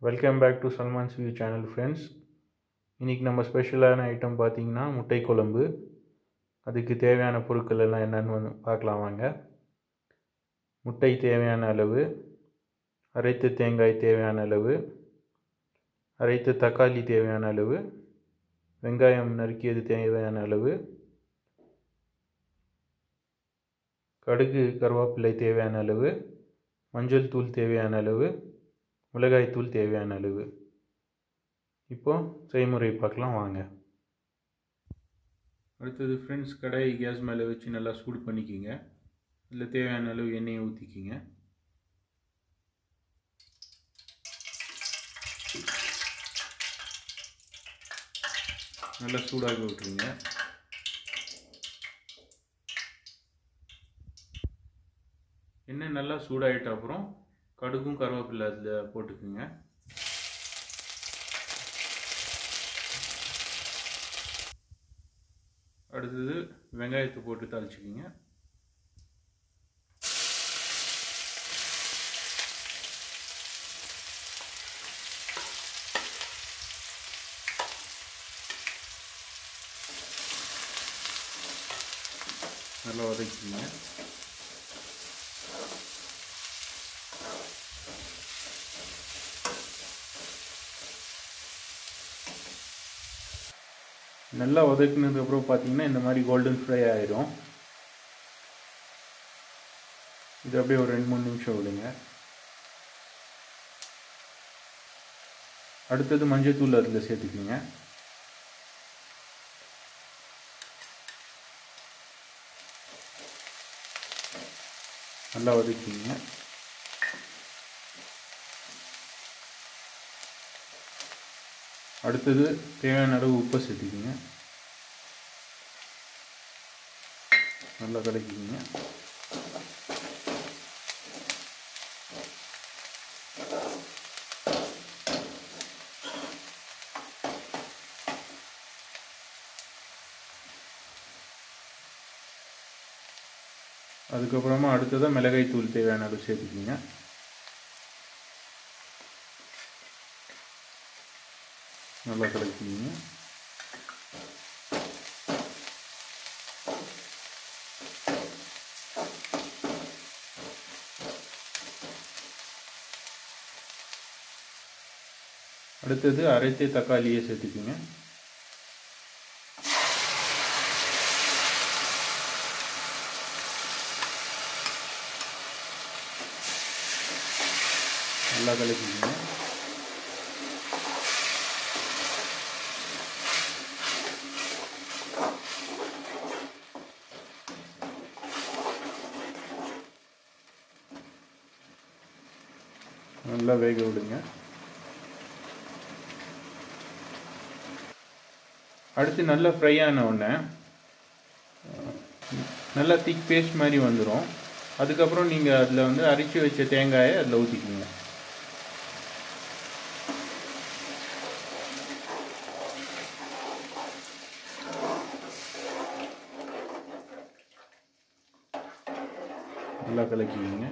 welcome back to Salman's view channel friends இன்றைக்கி நம்ம ஸ்பெஷலான ஐட்டம் பார்த்தீங்கன்னா முட்டை குழம்பு அதுக்கு தேவையான பொருட்கள் எல்லாம் என்னென்னு வந்து பார்க்கலாம் வாங்க முட்டை தேவையான அளவு அரைத்த தேங்காய் தேவையான அளவு அரைத்த தக்காளி தேவையான அளவு வெங்காயம் நறுக்கியது தேவையான அளவு கடுகு கருவேப்பிலை தேவையான அளவு மஞ்சள் தூள் தேவையான அளவு மிளகாய் தூள் தேவையான அளவு இப்போது செய்முறை பார்க்கலாம் வாங்க அடுத்தது ஃப்ரெண்ட்ஸ் கடாய் கேஸ் மேலே வச்சு நல்லா சூடு பண்ணிக்கிங்க இதில் தேவையான அளவு எண்ணெயை ஊற்றிக்கிங்க நல்லா சூடாக விட்டுருங்க எண்ணெய் நல்லா சூடாகிட்ட அப்புறம் கடுகும் கருவேப்பிலை அதில் போட்டுக்குங்க அடுத்தது வெங்காயத்தை போட்டு தாளிச்சுக்கிங்க நல்லா வதக்கிங்க நல்லா வதக்குனதுக்கப்புறம் பார்த்தீங்கன்னா இந்த மாதிரி கோல்டன் ஃப்ரை ஆயிடும் இது அப்படியே ஒரு ரெண்டு மூணு நிமிஷம் விடுங்க அடுத்தது மஞ்சள் தூள் அதில் சேர்த்துக்குங்க நல்லா வதக்கிங்க அடுத்தது தேவையான அளவு உப்பை சேர்த்துக்கிங்க நல்லா கலக்கிக்கிங்க அதுக்கப்புறமா அடுத்ததாக மிளகாய் தூள் தேவையான அளவு சேர்த்துக்கிங்க நல்லா கலக்கிங்க அடுத்தது அரைத்த தக்காளியை சேர்த்துக்குங்க நல்லா கலக்கிங்க நல்லா வேக விடுங்க அடுத்து நல்லா ஃப்ரை ஆன உடனே நல்லா திக் பேஸ்ட் மாதிரி வந்துடும் அதுக்கப்புறம் நீங்கள் அதில் வந்து அரிச்சு வச்ச தேங்காயை அதில் ஊற்றிக்கிங்க நல்லா கலக்கிக்கிங்க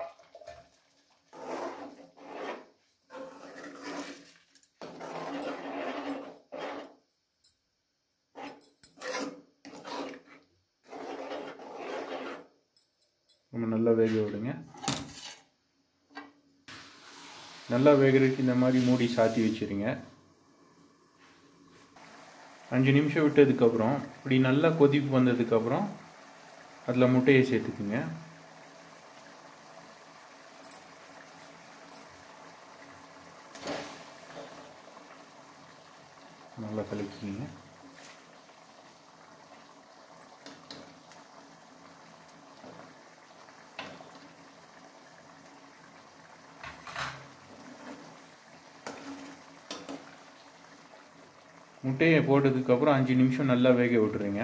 நம்ம நல்லா வேக விடுங்க நல்லா வேகிறதுக்கு இந்த மாதிரி மூடி சாத்தி வச்சுருங்க அஞ்சு நிமிஷம் விட்டதுக்கப்புறம் இப்படி நல்லா கொதிப்பு வந்ததுக்கப்புறம் அதில் முட்டையை சேர்த்துக்குங்க நல்லா கலக்கிங்க முட்டையை போட்டதுக்கப்புறம் அஞ்சு நிமிஷம் நல்லா வேக விட்டுருங்க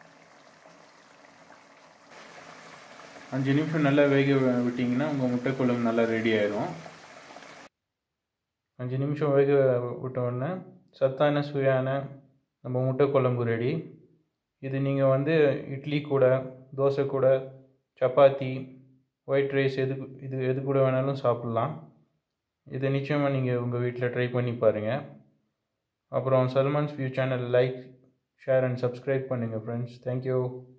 அஞ்சு நிமிஷம் நல்லா வேக விட்டிங்கன்னா உங்கள் முட்டை குழம்பு நல்லா ரெடி ஆயிடும் அஞ்சு நிமிஷம் வேக விட்டோடனே சத்தான சுவையான நம்ம முட்டை குழம்பு ரெடி இது நீங்கள் வந்து இட்லி கூட தோசை கூட சப்பாத்தி ஒயிட் ரைஸ் எது இது எது கூட வேணாலும் சாப்பிட்லாம் இதை நிச்சயமாக நீங்கள் உங்கள் வீட்டில் ட்ரை பண்ணி பாருங்கள் அப்புறம் Salman's view channel like share and subscribe பண்ணுங்கள் ஃப்ரெண்ட்ஸ் தேங்க்யூ